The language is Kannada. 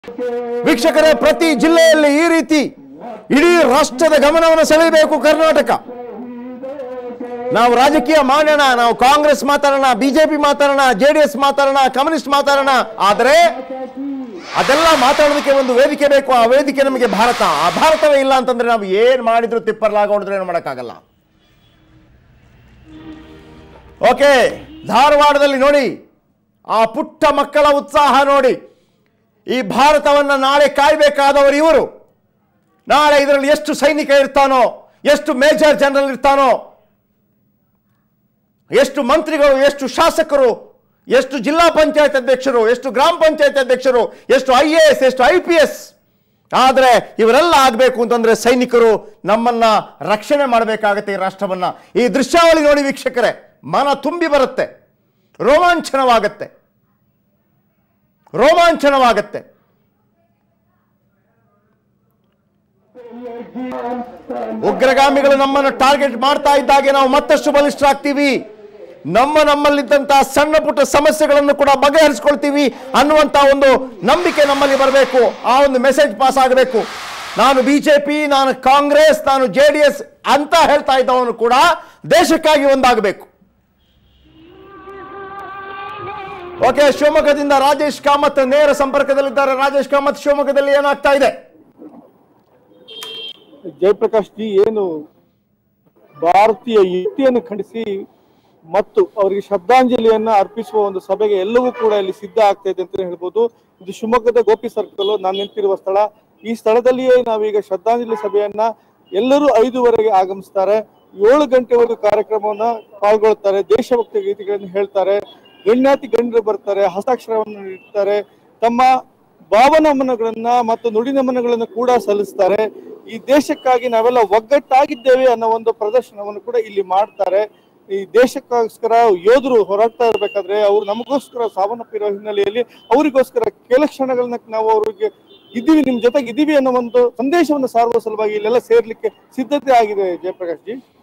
ವೀಕ್ಷಕರೇ ಪ್ರತಿ ಜಿಲ್ಲೆಯಲ್ಲಿ ಈ ರೀತಿ ಇಡೀ ರಾಷ್ಟ್ರದ ಗಮನವನ್ನು ಸೆಳೆಯಬೇಕು ಕರ್ನಾಟಕ ನಾವು ರಾಜಕೀಯ ಮಾಡೋಣ ನಾವು ಕಾಂಗ್ರೆಸ್ ಮಾತಾಡೋಣ ಬಿಜೆಪಿ ಮಾತಾಡೋಣ ಜೆ ಡಿ ಎಸ್ ಮಾತಾಡೋಣ ಕಮ್ಯುನಿಸ್ಟ್ ಮಾತಾಡೋಣ ಆದರೆ ಅದೆಲ್ಲ ಮಾತಾಡೋದಕ್ಕೆ ಒಂದು ವೇದಿಕೆ ಬೇಕು ಆ ವೇದಿಕೆ ನಮಗೆ ಭಾರತ ಆ ಭಾರತವೇ ಇಲ್ಲ ಅಂತಂದ್ರೆ ನಾವು ಏನ್ ಮಾಡಿದ್ರು ತಿಪ್ಪರ್ಲಾಗೊಂಡ್ರೆ ಏನು ಮಾಡೋಕ್ಕಾಗಲ್ಲ ಓಕೆ ಧಾರವಾಡದಲ್ಲಿ ನೋಡಿ ಆ ಪುಟ್ಟ ಮಕ್ಕಳ ಉತ್ಸಾಹ ನೋಡಿ ಈ ಭಾರತವನ್ನು ನಾಳೆ ಕಾಯ್ಬೇಕಾದವರು ಇವರು ನಾಳೆ ಇದರಲ್ಲಿ ಎಷ್ಟು ಸೈನಿಕ ಇರ್ತಾನೋ ಎಷ್ಟು ಮೇಜರ್ ಜನರಲ್ ಇರ್ತಾನೋ ಎಷ್ಟು ಮಂತ್ರಿಗಳು ಎಷ್ಟು ಶಾಸಕರು ಎಷ್ಟು ಜಿಲ್ಲಾ ಪಂಚಾಯತ್ ಅಧ್ಯಕ್ಷರು ಎಷ್ಟು ಗ್ರಾಮ ಪಂಚಾಯತ್ ಅಧ್ಯಕ್ಷರು ಎಷ್ಟು ಐ ಎ ಎಸ್ ಎಷ್ಟು ಐ ಪಿ ಎಸ್ ಆದರೆ ಇವರೆಲ್ಲ ಆಗಬೇಕು ಅಂತಂದ್ರೆ ಸೈನಿಕರು ನಮ್ಮನ್ನ ರಕ್ಷಣೆ ಮಾಡಬೇಕಾಗತ್ತೆ ಈ ರಾಷ್ಟ್ರವನ್ನ ಈ ದೃಶ್ಯಾವಳಿ ನೋಡಿ ವೀಕ್ಷಕರೇ ಮನ ತುಂಬಿ ಬರುತ್ತೆ ರೋಮಾಂಚನವಾಗತ್ತೆ ರೋಮಾಂಚನವಾಗತ್ತೆ ಉಗ್ರಗಾಮಿಗಳು ನಮ್ಮನ್ನು ಟಾರ್ಗೆಟ್ ಮಾಡ್ತಾ ಇದ್ದಾಗೆ ನಾವು ಮತ್ತಷ್ಟು ಬಲಿಷ್ಠರಾಗ್ತೀವಿ ನಮ್ಮ ನಮ್ಮಲ್ಲಿದ್ದಂತಹ ಸಣ್ಣ ಪುಟ್ಟ ಸಮಸ್ಯೆಗಳನ್ನು ಕೂಡ ಬಗೆಹರಿಸ್ಕೊಳ್ತೀವಿ ಅನ್ನುವಂತ ಒಂದು ನಂಬಿಕೆ ನಮ್ಮಲ್ಲಿ ಬರಬೇಕು ಆ ಒಂದು ಮೆಸೇಜ್ ಪಾಸ್ ಆಗಬೇಕು ನಾನು ಬಿಜೆಪಿ ನಾನು ಕಾಂಗ್ರೆಸ್ ನಾನು ಜೆ ಡಿ ಎಸ್ ಅಂತ ಹೇಳ್ತಾ ಇದ್ದವನು ಕೂಡ ದೇಶಕ್ಕಾಗಿ ಒಂದಾಗಬೇಕು ಓಕೆ ಶಿವಮೊಗ್ಗದಿಂದ ರಾಜೇಶ್ ಕಾಮತ್ ನೇರ ಸಂಪರ್ಕದಲ್ಲಿದ್ದಾರೆ ರಾಜೇಶ್ ಕಾಮತ್ ಶಿವಮೊಗ್ಗದಲ್ಲಿ ಏನಾಗ್ತಾ ಇದೆ ಜಯಪ್ರಕಾಶ್ ಜಿ ಏನು ಭಾರತೀಯ ಯುಕ್ತಿಯನ್ನು ಖಂಡಿಸಿ ಮತ್ತು ಅವರಿಗೆ ಶ್ರದ್ಧಾಂಜಲಿಯನ್ನ ಅರ್ಪಿಸುವ ಒಂದು ಸಭೆಗೆ ಎಲ್ಲವೂ ಕೂಡ ಇಲ್ಲಿ ಸಿದ್ಧ ಆಗ್ತಾ ಇದೆ ಅಂತ ಹೇಳ್ಬೋದು ಇದು ಶಿವಮೊಗ್ಗದ ಗೋಪಿ ಸರ್ಕಲ್ ನಾನು ನಿಂತಿರುವ ಸ್ಥಳ ಈ ಸ್ಥಳದಲ್ಲಿಯೇ ನಾವೀಗ ಶ್ರದ್ಧಾಂಜಲಿ ಸಭೆಯನ್ನ ಎಲ್ಲರೂ ಐದುವರೆಗೆ ಆಗಮಿಸ್ತಾರೆ ಏಳು ಗಂಟೆವರೆಗೂ ಕಾರ್ಯಕ್ರಮವನ್ನ ಪಾಲ್ಗೊಳ್ತಾರೆ ದೇಶಭಕ್ತಿ ಗೀತೆಗಳನ್ನು ಹೇಳ್ತಾರೆ ಗಣ್ಯಾತಿ ಗಣ್ಯರು ಬರ್ತಾರೆ ಹಸ್ತಾಕ್ಷರವನ್ನು ನೀಡ್ತಾರೆ ತಮ್ಮ ಭಾವನಮನಗಳನ್ನ ಮತ್ತು ನುಡಿನಮನಗಳನ್ನ ಕೂಡ ಸಲ್ಲಿಸ್ತಾರೆ ಈ ದೇಶಕ್ಕಾಗಿ ನಾವೆಲ್ಲ ಒಗ್ಗಟ್ಟಾಗಿದ್ದೇವೆ ಅನ್ನೋ ಒಂದು ಪ್ರದರ್ಶನವನ್ನು ಕೂಡ ಇಲ್ಲಿ ಮಾಡ್ತಾರೆ ಈ ದೇಶಕ್ಕೋಸ್ಕರ ಯೋಧರು ಹೋರಾಡ್ತಾ ಇರ್ಬೇಕಾದ್ರೆ ಅವ್ರು ನಮಗೋಸ್ಕರ ಸಾವನ್ನಪ್ಪಿರೋ ಹಿನ್ನೆಲೆಯಲ್ಲಿ ಅವರಿಗೋಸ್ಕರ ಕೆಲ ಕ್ಷಣಗಳನ್ನ ನಾವು ಅವ್ರಿಗೆ ಇದ್ದೀವಿ ನಿಮ್ ಜೊತೆಗೆ ಇದ್ದೀವಿ ಅನ್ನೋ ಒಂದು ಸಂದೇಶವನ್ನು ಸಾರುವ ಸಲುವಾಗಿ ಇಲ್ಲೆಲ್ಲ ಸೇರ್ಲಿಕ್ಕೆ ಸಿದ್ಧತೆ ಆಗಿದೆ ಜಯಪ್ರಕಾಶ್ ಜಿ